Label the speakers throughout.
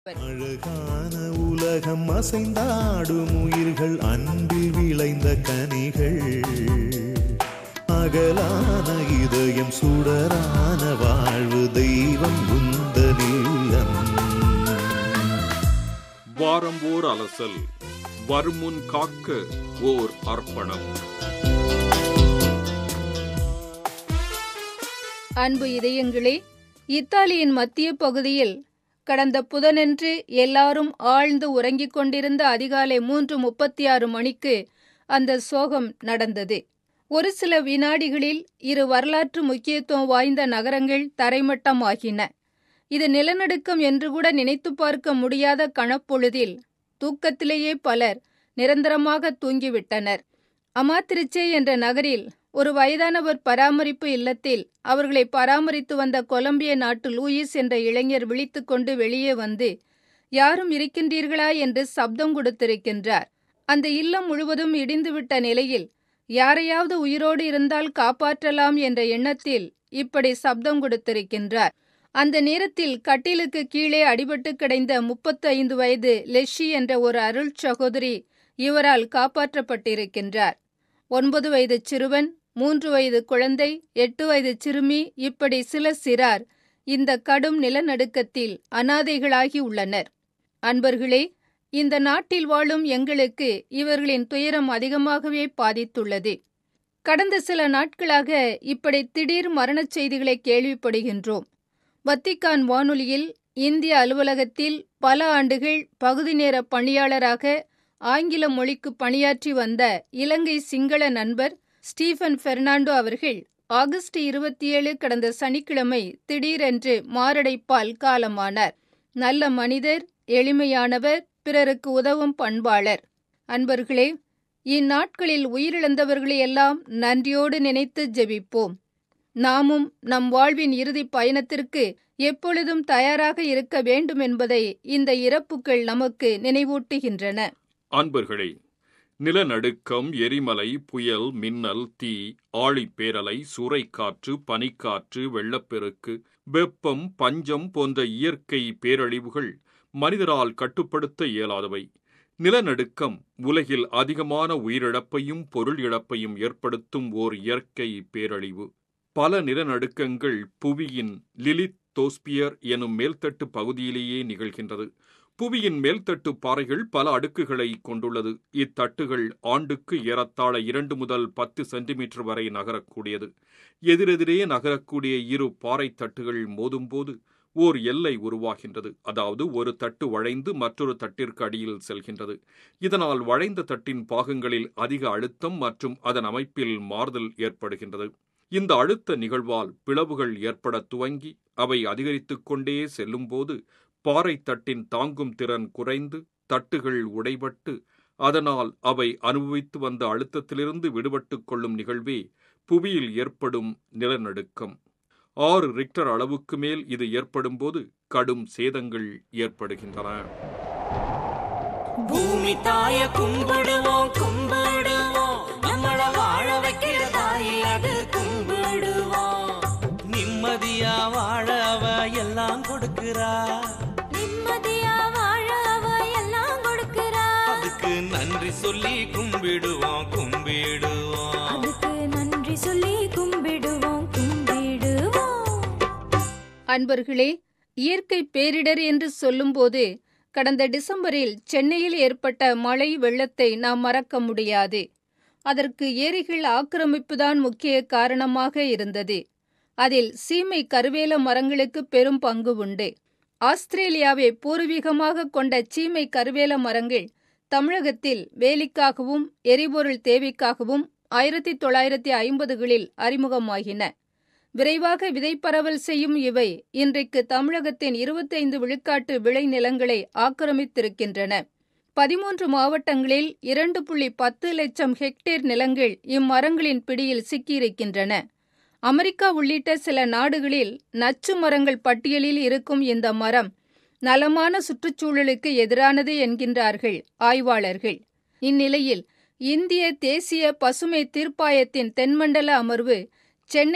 Speaker 1: அழகான உலகம் அசைந்தாடும் உயிர்கள் அன்பில் விளைந்த கனிகள் அகலான இதயம் சுடரான வாழ்வு தெய்வம் உந்தனில்லம்
Speaker 2: வாரம் ஓர் அலசல் வருமுன் காக்க ஓர் அர்ப்பணம்
Speaker 3: அன்பு இதயங்களே இத்தாலியின் மத்திய பகுதியில் கடந்த புதனன்று எல்லாரும் ஆழ்ந்து உறங்கிக் கொண்டிருந்த அதிகாலை மூன்று முப்பத்தி ஆறு மணிக்கு அந்த சோகம் நடந்தது ஒரு சில வினாடிகளில் இரு வரலாற்று முக்கியத்துவம் வாய்ந்த நகரங்கள் தரைமட்டமாகின இது நிலநடுக்கம் என்று கூட நினைத்து பார்க்க முடியாத கணப்பொழுதில் தூக்கத்திலேயே பலர் நிரந்தரமாக தூங்கிவிட்டனர் அமாத்திரிச்சே என்ற நகரில் ஒரு வயதானவர் பராமரிப்பு இல்லத்தில் அவர்களை பராமரித்து வந்த கொலம்பிய நாட்டு லூயிஸ் என்ற இளைஞர் விழித்துக்கொண்டு வெளியே வந்து யாரும் இருக்கின்றீர்களா என்று சப்தம் கொடுத்திருக்கின்றார் அந்த இல்லம் முழுவதும் இடிந்துவிட்ட நிலையில் யாரையாவது உயிரோடு இருந்தால் காப்பாற்றலாம் என்ற எண்ணத்தில் இப்படி சப்தம் கொடுத்திருக்கின்றார் அந்த நேரத்தில் கட்டிலுக்கு கீழே அடிபட்டு கிடந்த முப்பத்து ஐந்து வயது லெஷி என்ற ஒரு அருள் சகோதரி இவரால் காப்பாற்றப்பட்டிருக்கின்றார் ஒன்பது வயது சிறுவன் மூன்று வயது குழந்தை எட்டு வயது சிறுமி இப்படி சில சிறார் இந்த கடும் நிலநடுக்கத்தில் அனாதைகளாகி உள்ளனர் அன்பர்களே இந்த நாட்டில் வாழும் எங்களுக்கு இவர்களின் துயரம் அதிகமாகவே பாதித்துள்ளது கடந்த சில நாட்களாக இப்படி திடீர் மரணச் செய்திகளை கேள்விப்படுகின்றோம் வத்திக்கான் வானொலியில் இந்திய அலுவலகத்தில் பல ஆண்டுகள் பகுதி நேர பணியாளராக ஆங்கில மொழிக்கு பணியாற்றி வந்த இலங்கை சிங்கள நண்பர் ஸ்டீஃபன் பெர்னாண்டோ அவர்கள் ஆகஸ்ட் இருபத்தி ஏழு கடந்த சனிக்கிழமை திடீரென்று மாரடைப்பால் காலமானார் நல்ல மனிதர் எளிமையானவர் பிறருக்கு உதவும் பண்பாளர் அன்பர்களே இந்நாட்களில் உயிரிழந்தவர்களை எல்லாம் நன்றியோடு நினைத்து ஜெபிப்போம் நாமும் நம் வாழ்வின் இறுதி பயணத்திற்கு எப்பொழுதும் தயாராக இருக்க வேண்டும் என்பதை இந்த இறப்புகள் நமக்கு நினைவூட்டுகின்றன
Speaker 2: அன்பர்களே நிலநடுக்கம் எரிமலை புயல் மின்னல் தீ ஆழிப்பேரலை சூறைக்காற்று பனிக்காற்று வெள்ளப்பெருக்கு வெப்பம் பஞ்சம் போன்ற இயற்கை பேரழிவுகள் மனிதரால் கட்டுப்படுத்த இயலாதவை நிலநடுக்கம் உலகில் அதிகமான உயிரிழப்பையும் பொருள் இழப்பையும் ஏற்படுத்தும் ஓர் இயற்கை பேரழிவு பல நிலநடுக்கங்கள் புவியின் லிலித் தோஸ்பியர் எனும் மேல்தட்டு பகுதியிலேயே நிகழ்கின்றது புவியின் மேல்தட்டு பாறைகள் பல அடுக்குகளை கொண்டுள்ளது இத்தட்டுகள் ஆண்டுக்கு ஏறத்தாழ இரண்டு முதல் பத்து சென்டிமீட்டர் வரை நகரக்கூடியது எதிரெதிரே நகரக்கூடிய இரு பாறை தட்டுகள் மோதும்போது ஓர் எல்லை உருவாகின்றது அதாவது ஒரு தட்டு வளைந்து மற்றொரு தட்டிற்கு அடியில் செல்கின்றது இதனால் வளைந்த தட்டின் பாகங்களில் அதிக அழுத்தம் மற்றும் அதன் அமைப்பில் மாறுதல் ஏற்படுகின்றது இந்த அழுத்த நிகழ்வால் பிளவுகள் ஏற்பட துவங்கி அவை அதிகரித்துக் கொண்டே செல்லும்போது பாறை தட்டின் தாங்கும் திறன் குறைந்து தட்டுகள் உடைபட்டு அதனால் அவை அனுபவித்து வந்த அழுத்தத்திலிருந்து விடுபட்டுக் கொள்ளும் நிகழ்வே புவியில் ஏற்படும் நிலநடுக்கம் ஆறு ரிக்டர் அளவுக்கு மேல் இது ஏற்படும்போது கடும் சேதங்கள் ஏற்படுகின்றன
Speaker 4: பூமி தாய கும்பிடுவோம் கும்பிடுவோம் நம்மள வாழ வைக்கிற தாயை அது கும்பிடுவோம் நிம்மதியா வாழ அவ எல்லாம் கொடுக்கிறா
Speaker 5: நிம்மதியா வாழ அவ எல்லாம் கொடுக்கிறா
Speaker 4: அதுக்கு நன்றி சொல்லி கும்பிடுவோம் கும்பிடுவோம்
Speaker 5: அதுக்கு நன்றி சொல்லி கும்பிடுவோம் கும்பிடுவோம்
Speaker 3: அன்பர்களே இயற்கை பேரிடர் என்று சொல்லும்போது கடந்த டிசம்பரில் சென்னையில் ஏற்பட்ட மழை வெள்ளத்தை நாம் மறக்க முடியாது அதற்கு ஏரிகள் ஆக்கிரமிப்புதான் முக்கிய காரணமாக இருந்தது அதில் சீமை கருவேல மரங்களுக்கு பெரும் பங்கு உண்டு ஆஸ்திரேலியாவை பூர்வீகமாக கொண்ட சீமை கருவேல மரங்கள் தமிழகத்தில் வேலிக்காகவும் எரிபொருள் தேவைக்காகவும் ஆயிரத்தி தொள்ளாயிரத்தி ஐம்பதுகளில் அறிமுகமாகின விரைவாக விதைப்பரவல் செய்யும் இவை இன்றைக்கு தமிழகத்தின் இருபத்தைந்து விழுக்காட்டு விளைநிலங்களை ஆக்கிரமித்திருக்கின்றன பதிமூன்று மாவட்டங்களில் இரண்டு புள்ளி பத்து லட்சம் ஹெக்டேர் நிலங்கள் இம்மரங்களின் பிடியில் சிக்கியிருக்கின்றன அமெரிக்கா உள்ளிட்ட சில நாடுகளில் நச்சு மரங்கள் பட்டியலில் இருக்கும் இந்த மரம் நலமான சுற்றுச்சூழலுக்கு எதிரானது என்கின்றார்கள் ஆய்வாளர்கள் இந்நிலையில் இந்திய தேசிய பசுமை தீர்ப்பாயத்தின் தென்மண்டல அமர்வு சென்னையில்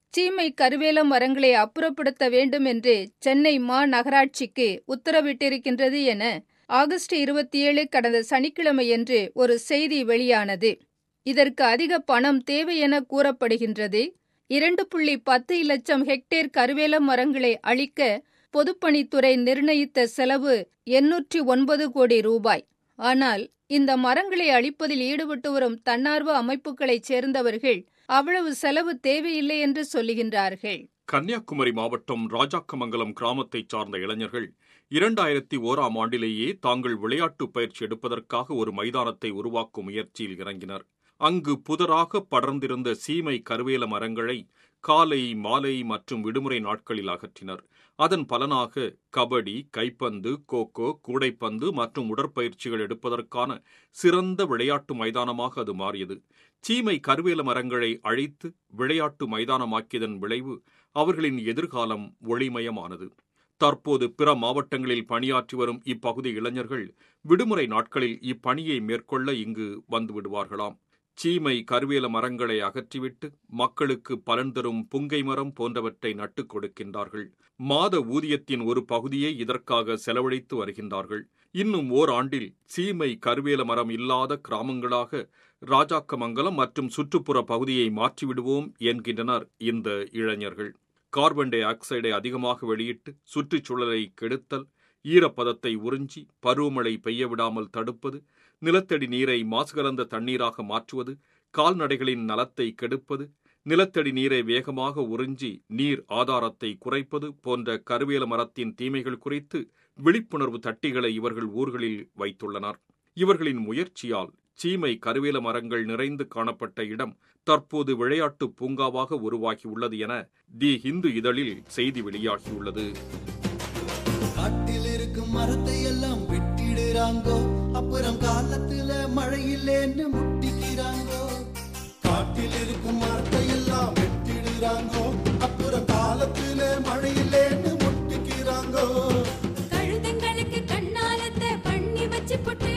Speaker 3: சீமை கருவேல மரங்களை அப்புறப்படுத்த வேண்டும் என்று சென்னை மாநகராட்சிக்கு உத்தரவிட்டிருக்கின்றது என ஆகஸ்ட் இருபத்தி ஏழு கடந்த சனிக்கிழமையன்று ஒரு செய்தி வெளியானது இதற்கு அதிக பணம் தேவை என கூறப்படுகின்றது இரண்டு புள்ளி பத்து லட்சம் ஹெக்டேர் கருவேல மரங்களை அழிக்க பொதுப்பணித்துறை நிர்ணயித்த செலவு எண்ணூற்றி ஒன்பது கோடி ரூபாய் ஆனால் இந்த மரங்களை அழிப்பதில் ஈடுபட்டு வரும் தன்னார்வ அமைப்புகளைச் சேர்ந்தவர்கள் அவ்வளவு செலவு தேவையில்லை என்று சொல்லுகின்றார்கள்
Speaker 2: கன்னியாகுமரி மாவட்டம் ராஜாக்கமங்கலம் கிராமத்தைச் சார்ந்த இளைஞர்கள் இரண்டாயிரத்தி ஓராம் ஆண்டிலேயே தாங்கள் விளையாட்டு பயிற்சி எடுப்பதற்காக ஒரு மைதானத்தை உருவாக்கும் முயற்சியில் இறங்கினர் அங்கு புதராக படர்ந்திருந்த சீமை கருவேல மரங்களை காலை மாலை மற்றும் விடுமுறை நாட்களில் அகற்றினர் அதன் பலனாக கபடி கைப்பந்து கோகோ கூடைப்பந்து மற்றும் உடற்பயிற்சிகள் எடுப்பதற்கான சிறந்த விளையாட்டு மைதானமாக அது மாறியது சீமை கருவேல மரங்களை அழித்து விளையாட்டு மைதானமாக்கியதன் விளைவு அவர்களின் எதிர்காலம் ஒளிமயமானது தற்போது பிற மாவட்டங்களில் பணியாற்றி வரும் இப்பகுதி இளைஞர்கள் விடுமுறை நாட்களில் இப்பணியை மேற்கொள்ள இங்கு வந்து விடுவார்களாம் சீமை கருவேல மரங்களை அகற்றிவிட்டு மக்களுக்கு பலன் தரும் புங்கை மரம் போன்றவற்றை நட்டுக் கொடுக்கின்றார்கள் மாத ஊதியத்தின் ஒரு பகுதியை இதற்காக செலவழித்து வருகின்றார்கள் இன்னும் ஓராண்டில் சீமை கருவேல மரம் இல்லாத கிராமங்களாக ராஜாக்கமங்கலம் மற்றும் சுற்றுப்புற பகுதியை மாற்றிவிடுவோம் என்கின்றனர் இந்த இளைஞர்கள் கார்பன் டை ஆக்சைடை அதிகமாக வெளியிட்டு சுற்றுச்சூழலை கெடுத்தல் ஈரப்பதத்தை உறிஞ்சி பருவமழை பெய்ய விடாமல் தடுப்பது நிலத்தடி நீரை மாசுகலந்த தண்ணீராக மாற்றுவது கால்நடைகளின் நலத்தை கெடுப்பது நிலத்தடி நீரை வேகமாக உறிஞ்சி நீர் ஆதாரத்தை குறைப்பது போன்ற கருவேல மரத்தின் தீமைகள் குறித்து விழிப்புணர்வு தட்டிகளை இவர்கள் ஊர்களில் வைத்துள்ளனர் இவர்களின் முயற்சியால் சீமை கருவேல மரங்கள் நிறைந்து காணப்பட்ட இடம் தற்போது விளையாட்டு பூங்காவாக உருவாகியுள்ளது என தி ஹிந்து இதழில் செய்தி வெளியாகியுள்ளது
Speaker 6: காட்டில் இருக்கும் மரத்தை எல்லாம் வெட்டிடுறாங்கோ அப்புறம் காலத்துல மழை இல்லைன்னு முட்டிக்கிறாங்கோ காட்டில் இருக்கும் மரத்தை எல்லாம் வெட்டிடுறாங்கோ அப்புறம் காலத்துல மழை இல்லைன்னு முட்டிக்கிறாங்கோ
Speaker 5: கழுதைங்களுக்கு கண்ணாலத்தை பண்ணி வச்சு புட்டு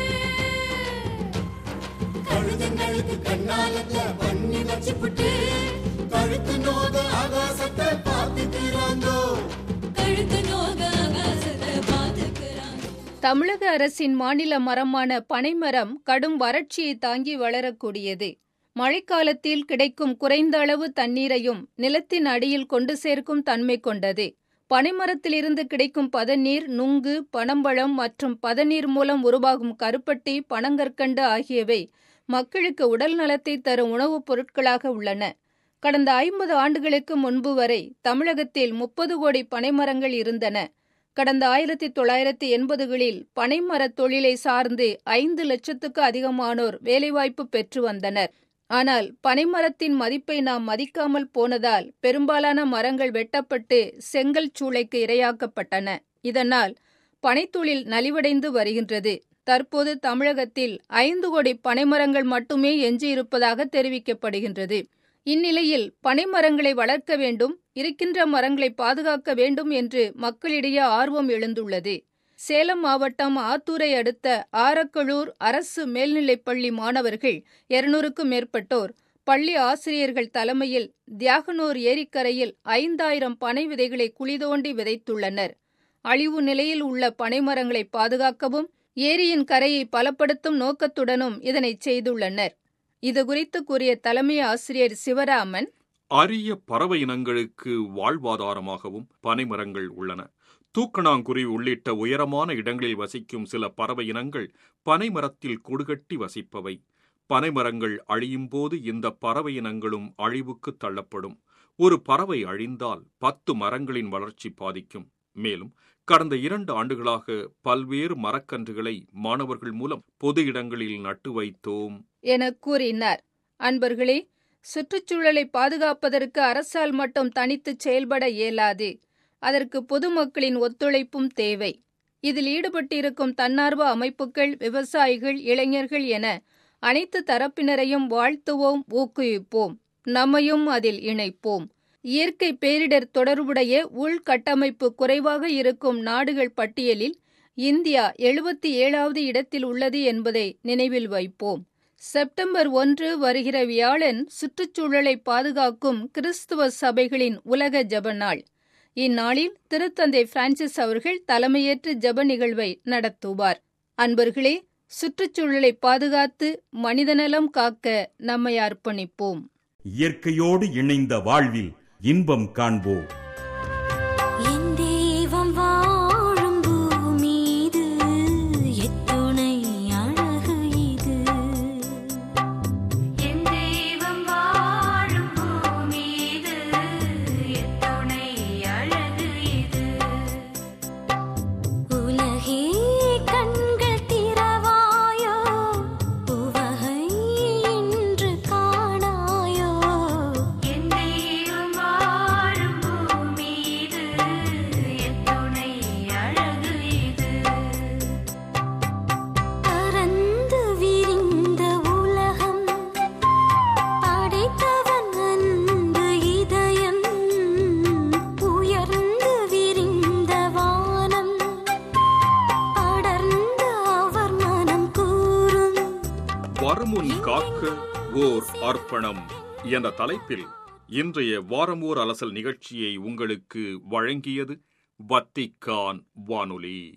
Speaker 5: கழுதைங்களுக்கு கண்ணாலத்தை பண்ணி வச்சு புட்டு
Speaker 6: கழுத்து நோக ஆகாசத்தை பார்த்துக்கிறாங்கோ
Speaker 5: கழுத்து நோக ஆகாசத்தை பாத்துக்கிறாங்க
Speaker 3: தமிழக அரசின் மாநில மரமான பனைமரம் கடும் வறட்சியை தாங்கி வளரக்கூடியது மழைக்காலத்தில் கிடைக்கும் குறைந்த அளவு தண்ணீரையும் நிலத்தின் அடியில் கொண்டு சேர்க்கும் தன்மை கொண்டது பனைமரத்திலிருந்து கிடைக்கும் பதநீர் நுங்கு பனம்பழம் மற்றும் பதநீர் மூலம் உருவாகும் கருப்பட்டி பனங்கற்கண்டு ஆகியவை மக்களுக்கு உடல் நலத்தை தரும் உணவுப் பொருட்களாக உள்ளன கடந்த ஐம்பது ஆண்டுகளுக்கு முன்பு வரை தமிழகத்தில் முப்பது கோடி பனைமரங்கள் இருந்தன கடந்த ஆயிரத்தி தொள்ளாயிரத்தி எண்பதுகளில் பனைமரத் தொழிலை சார்ந்து ஐந்து லட்சத்துக்கு அதிகமானோர் வேலைவாய்ப்பு பெற்று வந்தனர் ஆனால் பனைமரத்தின் மதிப்பை நாம் மதிக்காமல் போனதால் பெரும்பாலான மரங்கள் வெட்டப்பட்டு செங்கல் சூளைக்கு இரையாக்கப்பட்டன இதனால் பனைத்தொழில் நலிவடைந்து வருகின்றது தற்போது தமிழகத்தில் ஐந்து கோடி பனைமரங்கள் மட்டுமே எஞ்சியிருப்பதாக தெரிவிக்கப்படுகின்றது இந்நிலையில் பனைமரங்களை வளர்க்க வேண்டும் இருக்கின்ற மரங்களை பாதுகாக்க வேண்டும் என்று மக்களிடையே ஆர்வம் எழுந்துள்ளது சேலம் மாவட்டம் ஆத்தூரை அடுத்த ஆரக்கழூர் அரசு மேல்நிலைப்பள்ளி மாணவர்கள் இருநூறுக்கும் மேற்பட்டோர் பள்ளி ஆசிரியர்கள் தலைமையில் தியாகனூர் ஏரிக்கரையில் ஐந்தாயிரம் பனை விதைகளை குளிதோண்டி விதைத்துள்ளனர் அழிவு நிலையில் உள்ள பனைமரங்களை பாதுகாக்கவும் ஏரியின் கரையை பலப்படுத்தும் நோக்கத்துடனும் இதனை செய்துள்ளனர் இதுகுறித்து கூறிய தலைமை ஆசிரியர் சிவராமன்
Speaker 2: அரிய பறவை இனங்களுக்கு வாழ்வாதாரமாகவும் பனைமரங்கள் உள்ளன தூக்கணாங்குருவி உள்ளிட்ட உயரமான இடங்களில் வசிக்கும் சில பறவை இனங்கள் பனைமரத்தில் கூடுகட்டி வசிப்பவை பனைமரங்கள் அழியும் போது இந்த பறவை இனங்களும் அழிவுக்கு தள்ளப்படும் ஒரு பறவை அழிந்தால் பத்து மரங்களின் வளர்ச்சி பாதிக்கும் மேலும் கடந்த இரண்டு ஆண்டுகளாக பல்வேறு மரக்கன்றுகளை மாணவர்கள் மூலம் பொது இடங்களில் நட்டு வைத்தோம்
Speaker 3: என கூறினார் அன்பர்களே சுற்றுச்சூழலை பாதுகாப்பதற்கு அரசால் மட்டும் தனித்து செயல்பட இயலாது அதற்கு பொதுமக்களின் ஒத்துழைப்பும் தேவை இதில் ஈடுபட்டிருக்கும் தன்னார்வ அமைப்புகள் விவசாயிகள் இளைஞர்கள் என அனைத்து தரப்பினரையும் வாழ்த்துவோம் ஊக்குவிப்போம் நம்மையும் அதில் இணைப்போம் இயற்கை பேரிடர் தொடர்புடைய உள்கட்டமைப்பு குறைவாக இருக்கும் நாடுகள் பட்டியலில் இந்தியா எழுபத்தி ஏழாவது இடத்தில் உள்ளது என்பதை நினைவில் வைப்போம் செப்டம்பர் ஒன்று வருகிற வியாழன் சுற்றுச்சூழலை பாதுகாக்கும் கிறிஸ்துவ சபைகளின் உலக ஜெப நாள் இந்நாளில் திருத்தந்தை பிரான்சிஸ் அவர்கள் தலைமையேற்று ஜெப நிகழ்வை நடத்துவார் அன்பர்களே சுற்றுச்சூழலை பாதுகாத்து மனிதநலம் காக்க நம்மை அர்ப்பணிப்போம்
Speaker 7: இயற்கையோடு இணைந்த வாழ்வில் இன்பம் காண்போம்
Speaker 5: என் தெய்வம் வாழும் பூமீது எத்துணை அழகு இது என் தெய்வம் வாழும் பூமீது எத்துணை அழகு இது உலகே கண்கள் திறவாயோ உவகை இன்று காணாயோ என் தெய்வம் வாழும் பூமீது எத்துணை அழகு இது பரந்து விரிந்த உலகம் படைத்தவன் அன்பு இதயம் உயர்ந்து விரிந்த வானம் அடர்ந்த அவர் மனம் கூறும்
Speaker 2: வருமுன் காக்க ஓர் அர்ப்பணம் என்ற தலைப்பில் இன்றைய வாரமோர் அலசல் நிகழ்ச்சியை உங்களுக்கு வழங்கியது வத்திக்கான் வானொலி